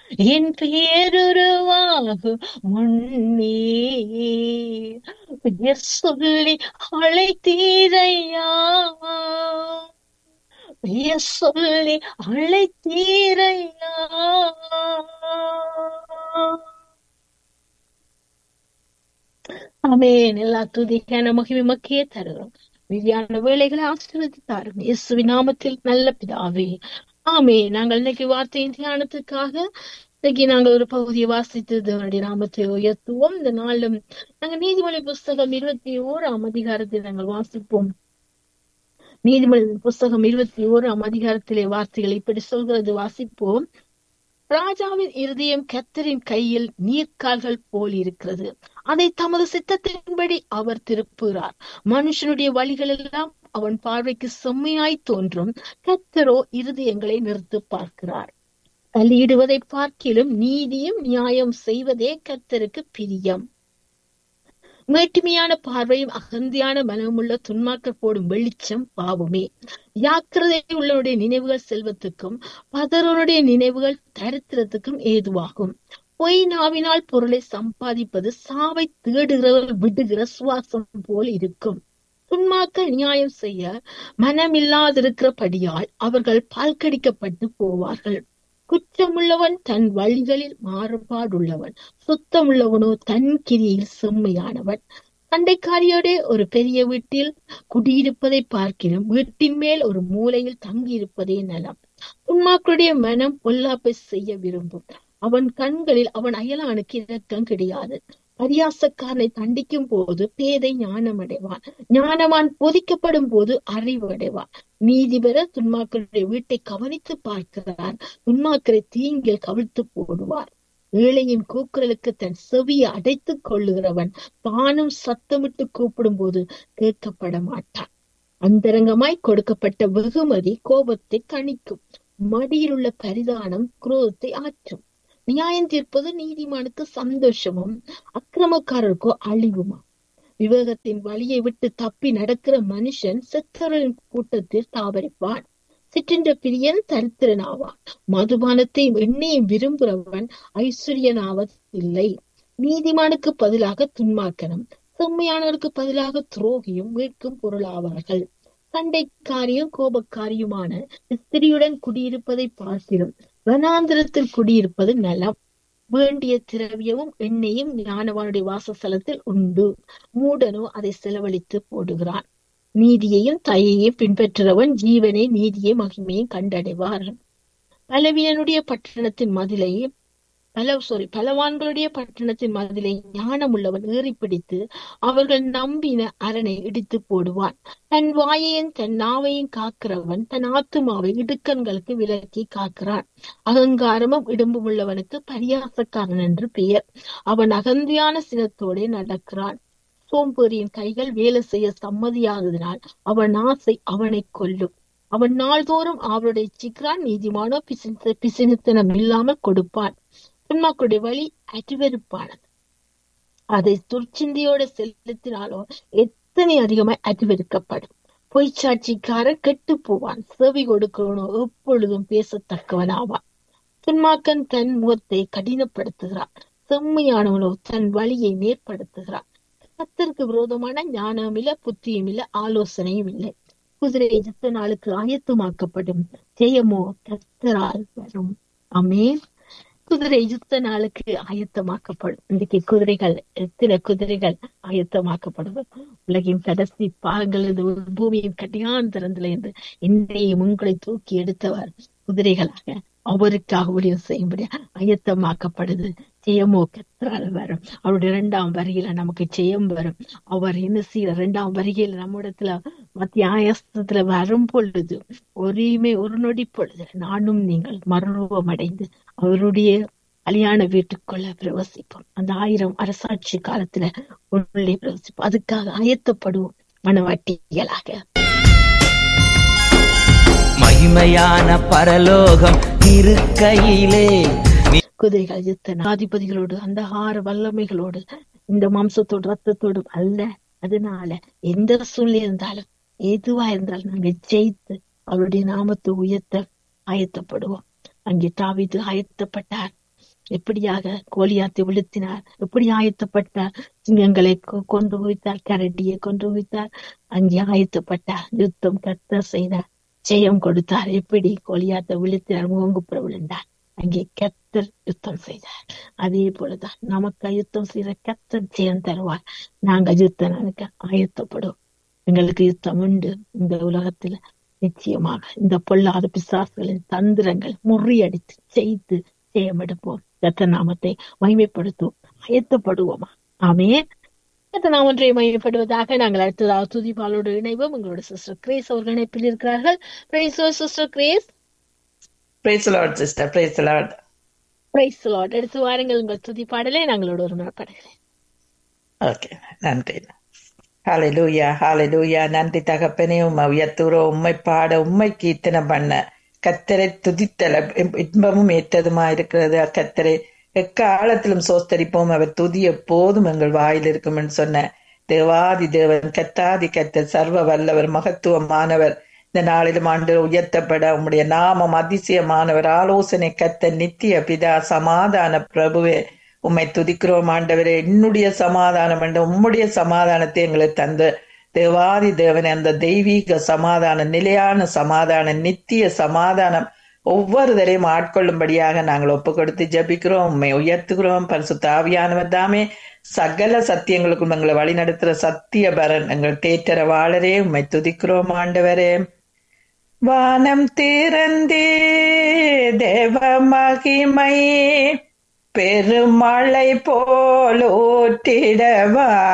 என் பேருருவாகும் முன்னே பெயர் சொல்லி அழைத்தீரையா பெயர் சொல்லி அழைத்தீரையா ஆமென் எல்லா துதிக்கான மகிமை மக்கியே தருகிறோம் மீதியான வேலைகளை ஆசீர்வதி தாரும் இயேசுவின் நாமத்தில் நல்ல பிதாவே ஆமே நாங்கள் இன்னைக்கு வார்த்தையின் தியானத்துக்காக இன்னைக்கு நாங்கள் ஒரு பகுதியை வாசித்து தேவனுடைய நாமத்தை உயர்த்துவோம் இந்த நாளும் நாங்கள் நீதிமொழி புஸ்தகம் இருபத்தி ஓராம் அதிகாரத்தில் நாங்கள் வாசிப்போம் நீதிமொழி புஸ்தகம் இருபத்தி ஓராம் அதிகாரத்திலே வார்த்தைகள் இப்படி சொல்கிறது வாசிப்போம் ராஜாவின் இருதயம் கத்தரின் கையில் நீர்க்கால்கள் போல் இருக்கிறது அதை தமது சித்தத்தின்படி அவர் திருப்புகிறார் மனுஷனுடைய வழிகள் எல்லாம் அவன் பார்வைக்கு செம்மையாய் தோன்றும் கத்தரோ இருதயங்களை நிறுத்து பார்க்கிறார் பலியிடுவதை பார்க்கிலும் நீதியும் நியாயம் செய்வதே கத்தருக்கு பிரியம் மேட்டுமையான பார்வையும் அகந்தியான மனமுள்ள துன்மாக்கர் போடும் வெளிச்சம் பாவமே யாக்கிரதை உள்ளவருடைய நினைவுகள் செல்வத்துக்கும் பதறனுடைய நினைவுகள் தரித்திரத்துக்கும் ஏதுவாகும் பொய் நாவினால் பொருளை சம்பாதிப்பது சாவை தேடுகிறவர் விடுகிற சுவாசம் போல் இருக்கும் துன்மாக்கள் நியாயம் செய்ய மனமில்லாதிருக்கிறபடியால் அவர்கள் பால்கடிக்கப்பட்டு போவார்கள் குற்றமுள்ளவன் தன் வழிகளில் மாறுபாடுள்ளவன் சுத்தமுள்ளவனோ தன் கிரியில் செம்மையானவன் சண்டைக்காரியோட ஒரு பெரிய வீட்டில் குடியிருப்பதை பார்க்கிறோம் வீட்டின் மேல் ஒரு மூலையில் தங்கியிருப்பதே நலம் உன்மாக்களுடைய மனம் பொல்லாப்பை செய்ய விரும்பும் அவன் கண்களில் அவன் அயலானுக்கு இரக்கம் கிடையாது பரியாசக்காரனை தண்டிக்கும் போது பேதை ஞானம் அடைவான் ஞானவான் பொதிக்கப்படும் போது அறிவு அடைவான் நீதிபர துன்மாக்களுடைய வீட்டை கவனித்து பார்க்கிறார் துன்மாக்கரை தீங்கில் கவிழ்த்து போடுவார் ஏழையின் கூக்குரலுக்கு தன் செவியை அடைத்துக் கொள்ளுகிறவன் தானும் சத்தமிட்டு கூப்பிடும் போது கேட்கப்பட மாட்டான் அந்தரங்கமாய் கொடுக்கப்பட்ட வெகுமதி கோபத்தை கணிக்கும் மடியில் உள்ள பரிதானம் குரோதத்தை ஆற்றும் நியாயம் தீர்ப்பது நீதிமானுக்கு சந்தோஷமும் அக்கிரமக்காரருக்கோ அழிவுமா விவேகத்தின் வழியை விட்டு தப்பி நடக்கிற மனுஷன் செத்தவர்களின் கூட்டத்தில் தாவரிப்பான் சிற்றின்ற பிரியன் தரித்திரனாவான் மதுபானத்தையும் எண்ணெயும் விரும்புகிறவன் ஐஸ்வர்யனாவதில்லை நீதிமானுக்கு பதிலாக துன்மாக்கனம் செம்மையானவருக்கு பதிலாக துரோகியும் மீட்கும் பொருளாவார்கள் சண்டைக்காரியும் கோபக்காரியுமான ஸ்திரியுடன் குடியிருப்பதை பார்க்கிறோம் வனாந்திரத்தில் குடியிருப்பது நலம் வேண்டிய திரவியமும் எண்ணெயும் ஞானவானுடைய வாசஸ்தலத்தில் உண்டு மூடனோ அதை செலவழித்து போடுகிறான் நீதியையும் தயையும் பின்பற்றுறவன் ஜீவனை நீதியை மகிமையும் கண்டடைவார்கள் பலவீனனுடைய பட்டணத்தின் மதிலை பல சாரி பலவான்களுடைய பட்டணத்தின் மதிலை ஞானம் உள்ளவன் ஏறி பிடித்து அவர்கள் நம்பின அரணை இடித்து போடுவான் தன் வாயையும் தன் நாவையும் காக்கிறவன் தன் ஆத்துமாவை இடுக்கண்களுக்கு விலக்கி காக்கிறான் அகங்காரமும் இடும்பும் உள்ளவனுக்கு பரியாசக்காரன் என்று பெயர் அவன் அகந்தியான சினத்தோടെ நடக்கிறான் சோம்பேறியின் கைகள் வேலை செய்ய சம்மதியாததினால் அவன் ஆசை அவனை கொல்லும் அவன் நாள்தோறும் அவருடைய சிக்கிறான் நீதிமானோ பிசின பிசினத்தனம் இல்லாமல் கொடுப்பான் துன்மாக்களுடைய வழி அருவருப்பானது அதை துர்ச்சிந்தியோட செலுத்தினாலோ எத்தனை அதிகமாய் அருவருக்கப்படும் பொய்ச்சாட்சிக்காரன் கெட்டு போவான் செவி கொடுக்கிறவனோ எப்பொழுதும் பேசத்தக்கவனாவான் துன்மாக்கன் தன் முகத்தை கடினப்படுத்துகிறான் செம்மையானவனோ தன் வழியை நேர்படுத்துகிறான் கத்தருக்கு விரோதமான ஞானமும் இல்ல புத்தியும் இல்ல ஆலோசனையும் இல்லை குதிரை யுத்த நாளுக்கு ஆயத்தமாக்கப்படும் ஜெயமோ கத்தரால் வரும் அமேன் குதிரை யுத்த நாளுக்கு ஆயத்தமாக்கப்படும் இன்றைக்கு குதிரைகள் எத்தனை குதிரைகள் ஆயத்தமாக்கப்படும் உலகின் கடைசி பாகங்கள் பூமியின் கட்டியாந்திரத்துல இருந்து என்னையும் உங்களை தூக்கி எடுத்தவர் குதிரைகளாக அவருக்காக ஊழியம் செய்யும்படி ஆயத்தமாக்கப்படுது ஜெயமோ கத்திரால் வரும் அவருடைய இரண்டாம் வரியில நமக்கு ஜெயம் வரும் அவர் என்ன செய்யற இரண்டாம் வரிகையில நம்ம இடத்துல மத்திய ஆயசத்துல வரும் பொழுது ஒருமே ஒரு நொடி பொழுது நானும் நீங்கள் மறுரூபம் அடைந்து அவருடைய கல்யாண வீட்டுக்குள்ள பிரவசிப்போம் அந்த ஆயிரம் அரசாட்சி காலத்துல உள்ளே பிரவசிப்போம் அதுக்காக ஆயத்தப்படுவோம் மனவாட்டிகளாக மகிமையான பரலோகம் இருக்கையிலே குதிரைகள் யுத்த அதிபதிகளோடு அந்த ஆறு வல்லமைகளோடு இந்த மாம்சத்தோடு ரத்தத்தோடு அல்ல அதனால எந்த சூழ்நிலை இருந்தாலும் எதுவா இருந்தாலும் நாங்க ஜெயித்து அவருடைய நாமத்தை உயர்த்த ஆயத்தப்படுவோம் அங்கே தாவிது ஆயத்தப்பட்டார் எப்படியாக கோலியாத்தை விழுத்தினார் எப்படி ஆயத்தப்பட்டார் சிங்கங்களை கொ- கொண்டு வைத்தார் கரடியை கொண்டு வைத்தார் அங்கே ஆயத்தப்பட்டார் யுத்தம் கத்த செய்தார் ஜெயம் கொடுத்தார் எப்படி கோலியாத்தை விழுத்தினார் முகங்குப்புற விழுந்தார் அங்கே கத்தர் யுத்தம் செய்தார் அதே போலதான் நமக்கு யுத்தம் செய்த கத்தர் ஜெயம் தருவார் நாங்க யுத்தம் நடக்க ஆயத்தப்படுவோம் எங்களுக்கு யுத்தம் உண்டு இந்த உலகத்துல நிச்சயமாக இந்த பொல்லாத பிசாசுகளின் தந்திரங்கள் முறியடித்து செய்து ஜெயமெடுப்போம் கத்த நாமத்தை மகிமைப்படுத்துவோம் ஆயத்தப்படுவோமா ஆமே கத்த நாமன்றை மகிமைப்படுவதாக நாங்கள் அடுத்ததாக துதிபாலோடு இணைவோம் உங்களோட சிஸ்டர் கிரேஸ் அவர்கள் இணைப்பில் இருக்கிறார்கள் sister Grace praise lord sister praise lord praise lord எடுத்து வாருங்கள் உங்கள் துதி பாடலை நாங்களோட ஒரு மனப்படுகிறேன் ஓகே நன்றி ஹalleluya ஹalleluya நன்றி தகப்பனே உம்மை உயர்த்துகிறோம் உம்மை பாட உம்மை கீர்த்தனை பண்ண கத்தரை துதித்தல இன்பமும் ஏற்றதுமா இருக்கிறது கத்தரை எக்காலத்திலும் சோஸ்தரிப்போம் அவர் துதி எப்போதும் எங்கள் வாயில் இருக்கும் என்று சொன்ன தேவாதி தேவன் கத்தாதி கத்தர் சர்வ வல்லவர் மகத்துவமானவர் இந்த நாளிலும் ஆண்டு உயர்த்தப்பட உம்முடைய நாமம் அதிசயமானவர் ஆலோசனை கத்த நித்திய பிதா சமாதான பிரபுவே உம்மை துதிக்கிறோம் ஆண்டவரே என்னுடைய சமாதானம் என்ற உம்முடைய சமாதானத்தை எங்களுக்கு தந்த தேவாதி தேவன் அந்த தெய்வீக சமாதானம் நிலையான சமாதானம் நித்திய சமாதானம் ஒவ்வொருவரையும் ஆட்கொள்ளும்படியாக நாங்கள் ஒப்பு கொடுத்து ஜபிக்கிறோம் உண்மை உயர்த்துகிறோம் பரிசு தாவியானவர் தாமே சகல சத்தியங்களுக்கும் எங்களை வழிநடத்துகிற சத்திய பரன் எங்கள் தேற்றர வாழரே உண்மை துதிக்கிறோம் ஆண்டவரே வானம் திறந்தே தேவ மகிமை பெருமழை போலோட்டிடவா